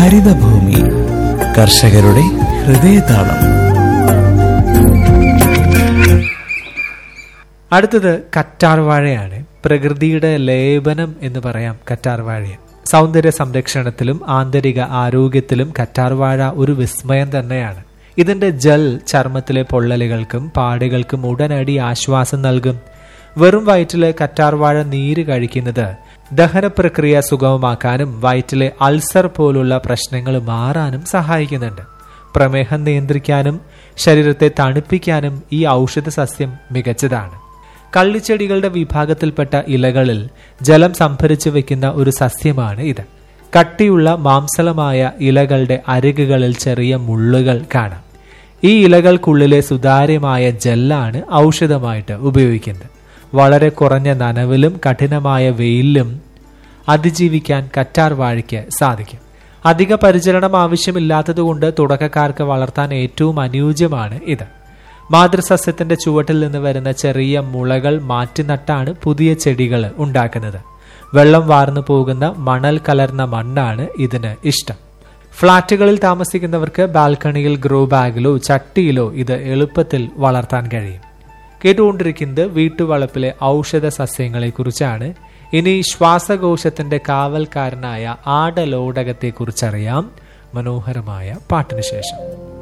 ഹരിതഭൂമി കർഷകരുടെ ഹൃദയതാളം അടുത്തത് കറ്റാർ വാഴയാണ് പ്രകൃതിയുടെ ലേപനം എന്ന് പറയാം കറ്റാർ വാഴയെ സൗന്ദര്യ സംരക്ഷണത്തിലും ആന്തരിക ആരോഗ്യത്തിലും കറ്റാർ വാഴ ഒരു വിസ്മയം തന്നെയാണ് ഇതിന്റെ ജൽ ചർമ്മത്തിലെ പൊള്ളലുകൾക്കും പാടുകൾക്കും ഉടനടി ആശ്വാസം നൽകും വെറും വയറ്റിലെ കറ്റാർ വാഴ നീര് കഴിക്കുന്നത് ദഹന പ്രക്രിയ സുഗമമാക്കാനും വയറ്റിലെ അൾസർ പോലുള്ള പ്രശ്നങ്ങൾ മാറാനും സഹായിക്കുന്നുണ്ട് പ്രമേഹം നിയന്ത്രിക്കാനും ശരീരത്തെ തണുപ്പിക്കാനും ഈ ഔഷധ സസ്യം മികച്ചതാണ് കള്ളിച്ചെടികളുടെ വിഭാഗത്തിൽപ്പെട്ട ഇലകളിൽ ജലം സംഭരിച്ചു വെക്കുന്ന ഒരു സസ്യമാണ് ഇത് കട്ടിയുള്ള മാംസളമായ ഇലകളുടെ അരികുകളിൽ ചെറിയ മുള്ളുകൾ കാണാം ഈ ഇലകൾക്കുള്ളിലെ സുതാര്യമായ ജെല്ലാണ് ഔഷധമായിട്ട് ഉപയോഗിക്കുന്നത് വളരെ കുറഞ്ഞ നനവിലും കഠിനമായ വെയിലിലും അതിജീവിക്കാൻ കറ്റാർ വാഴയ്ക്ക് സാധിക്കും അധിക പരിചരണം ആവശ്യമില്ലാത്തതുകൊണ്ട് തുടക്കക്കാർക്ക് വളർത്താൻ ഏറ്റവും അനുയോജ്യമാണ് ഇത് മാതൃസസ്യത്തിന്റെ ചുവട്ടിൽ നിന്ന് വരുന്ന ചെറിയ മുളകൾ മാറ്റി നട്ടാണ് പുതിയ ചെടികൾ ഉണ്ടാക്കുന്നത് വെള്ളം വാർന്നു പോകുന്ന മണൽ കലർന്ന മണ്ണാണ് ഇതിന് ഇഷ്ടം ഫ്ളാറ്റുകളിൽ താമസിക്കുന്നവർക്ക് ബാൽക്കണിയിൽ ഗ്രോ ബാഗിലോ ചട്ടിയിലോ ഇത് എളുപ്പത്തിൽ വളർത്താൻ കഴിയും കേട്ടുകൊണ്ടിരിക്കുന്നത് വീട്ടുവളപ്പിലെ ഔഷധ സസ്യങ്ങളെ കുറിച്ചാണ് ഇനി ശ്വാസകോശത്തിന്റെ കാവൽക്കാരനായ ആടലോടകത്തെ കുറിച്ചറിയാം മനോഹരമായ പാട്ടിനു ശേഷം